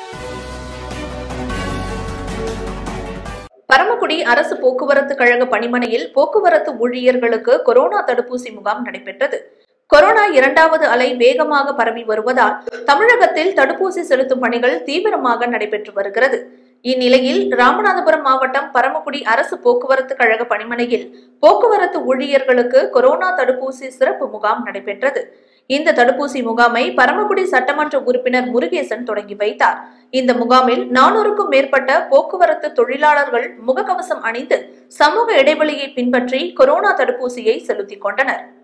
பரமக்குடி அரசு போக்குவரத்து கழக பணிமனையில் போக்குவரத்து ஊழியர்களுக்கு கொரோனா தடுப்பூசி முகாம் நடைபெற்றது கொரோனா இரண்டாவது அலை வேகமாக பரவி வருவதால் தமிழகத்தில் தடுப்பூசி செலுத்தும் பணிகள் தீவிரமாக நடைபெற்று வருகிறது இந்நிலையில் ராமநாதபுரம் மாவட்டம் பரமக்குடி அரசு போக்குவரத்து கழக பணிமனையில் போக்குவரத்து ஊழியர்களுக்கு கொரோனா தடுப்பூசி சிறப்பு முகாம் நடைபெற்றது இந்த தடுப்பூசி முகாமை பரமக்குடி சட்டமன்ற உறுப்பினர் முருகேசன் தொடங்கி வைத்தார் இந்த முகாமில் நானூறுக்கும் மேற்பட்ட போக்குவரத்து தொழிலாளர்கள் முகக்கவசம் அணிந்து சமூக இடைவெளியை பின்பற்றி கொரோனா தடுப்பூசியை செலுத்திக் கொண்டனர்